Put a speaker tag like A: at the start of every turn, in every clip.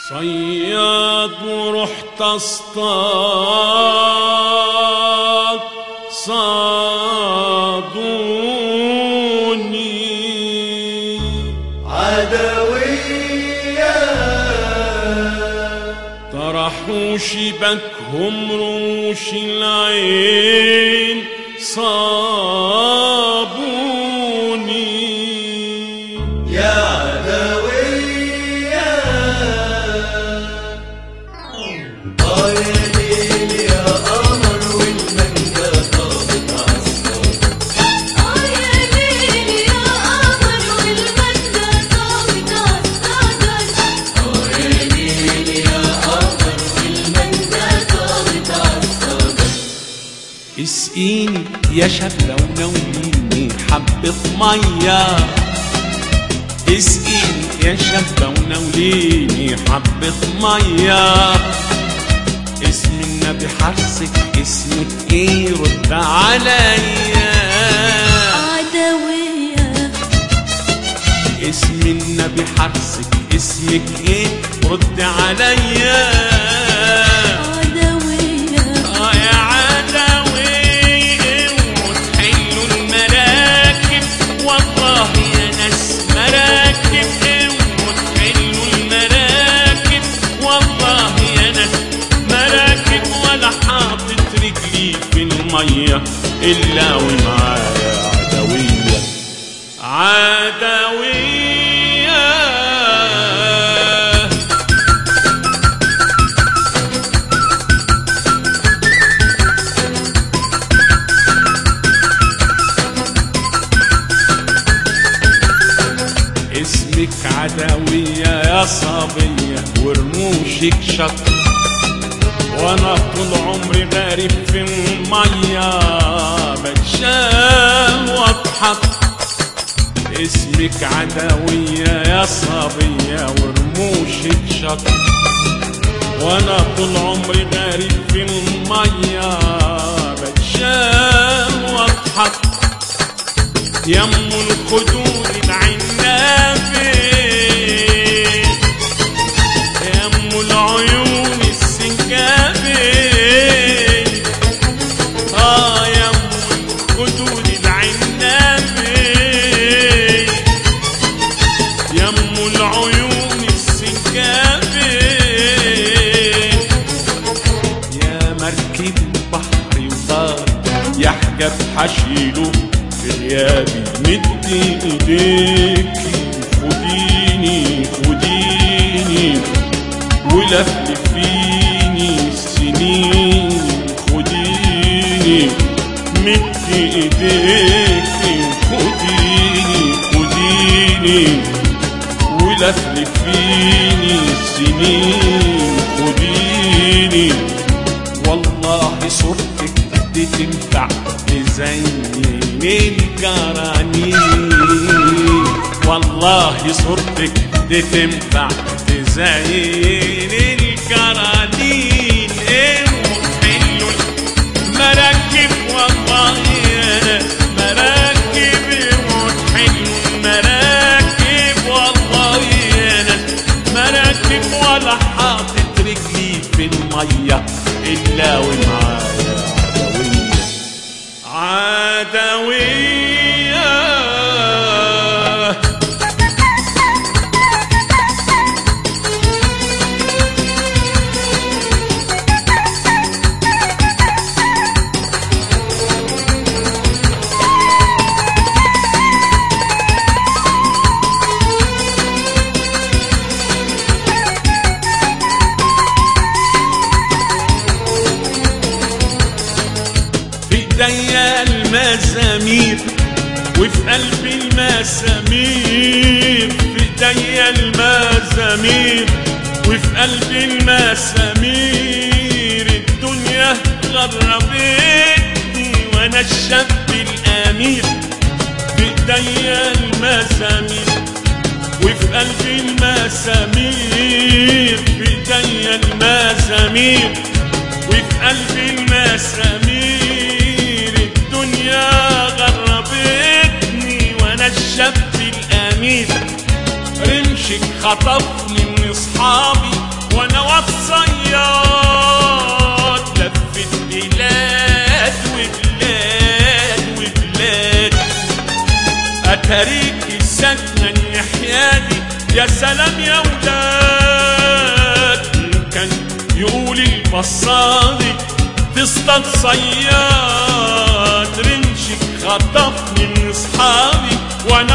A: صياد ورحت اصطاد صادوني
B: عدوية
A: طرحوا شبكهم روش العين صابوني
B: يا عدوية آه يا ليل يا قمر والمنجا طابت عالصوت
C: آه يا ليل يا قمر والمنجا طابت عالصدر
B: آه يا ليل يا قمر والمنجا طابت عالصدر
A: اسقيني يا شاب ونوليني حبة مية اسقيني يا شاب ونوليني حبة مية اسم النبي حرصك اسمك ايه رد عليا
C: عدوية
A: اسم النبي حرصك اسمك ايه رد عليا
C: عدوية
A: اه يا عدوي وتحلوا المراكب والله يا ناس مراكب وتحلوا المراكب والله يا ناس مراكب ولا حاطط رجلي في المية إلا ومعايا عدوية عدوية اسمك عدوية يا صبية ورموشك شط وانا طول عمري غارب في المية بتشال واضحك اسمك عدوية يا صبية ورموشك شط وانا طول عمري غارب في المية بتشال واضحك يم الخدود العنابي يم العيون السنجابي اه يم الخدود العنابي يم العيون السنجابي يا مركب البحر وطار يحجب حشيله في غيابي مدي ايديكي خديني خديني ولفلفيني السنين خديني مدي ايديكي خديني خديني ولفلفيني السنين خديني والله صورتك دي تنفع تزين الجرانين والله صورتك دي تنفع تزين الجرانين ايه حلو مراكب والله يا مراكب وتحلو المراكب والله يا ناس مراكب ولا حاطط رجلي في المية إلا ومعايا عدوية عدوية في ايديا المزامير وفي قلبي المسامير في ايديا المزامير وفي قلبي المسامير الدنيا غربتني وانا الشاب الامير في ايديا المزامير وفي قلبي المسامير في ايديا المزامير وفي قلبي المسامير الدنيا غربتني وانا الشاب الامين رمشك خطفني من اصحابي وانا والصياد لفت بلاد وبلاد وبلاد اتاريك السكنة النحياني يا سلام يا ولاد كان يقول البصاري تصطاد صياد رنشك خطفني من اصحابي وانا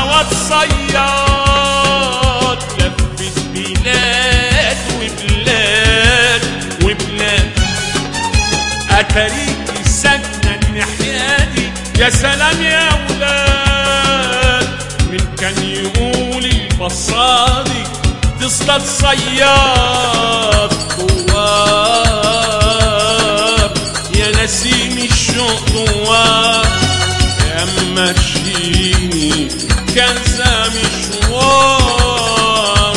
A: والصياد لفت بلاد وبلاد وبلاد اتاريك السكنة النحياني يا سلام يا ولاد من كان يقول البصاري تصطاد صياد دوار يا نسيم الشوق دوار يا مشيني كذا مشوار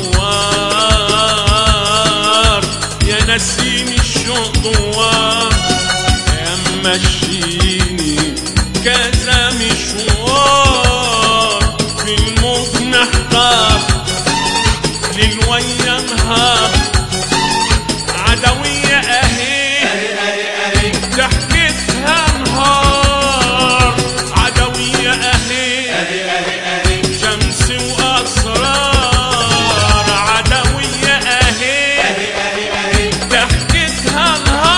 A: دوار يا نسيم الشوق دوار يا مشيني كذا مشوار في الموت نحتار للويا نهار عدوية اهي ضحكتها نهار عدوية اهي شمس واسرار عدوية اهي ضحكتها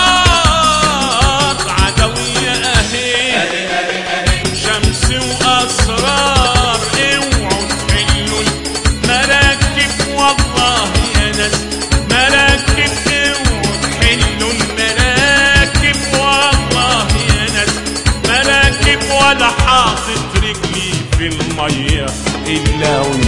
A: نهار عدوية اهي شمس واسرار اوعوا تحلوا المراكب والله يا ناس مراكب اوعوا تحلوا المراكب والله يا ناس مراكب ولا حاطط رجلي في الميه الا وانت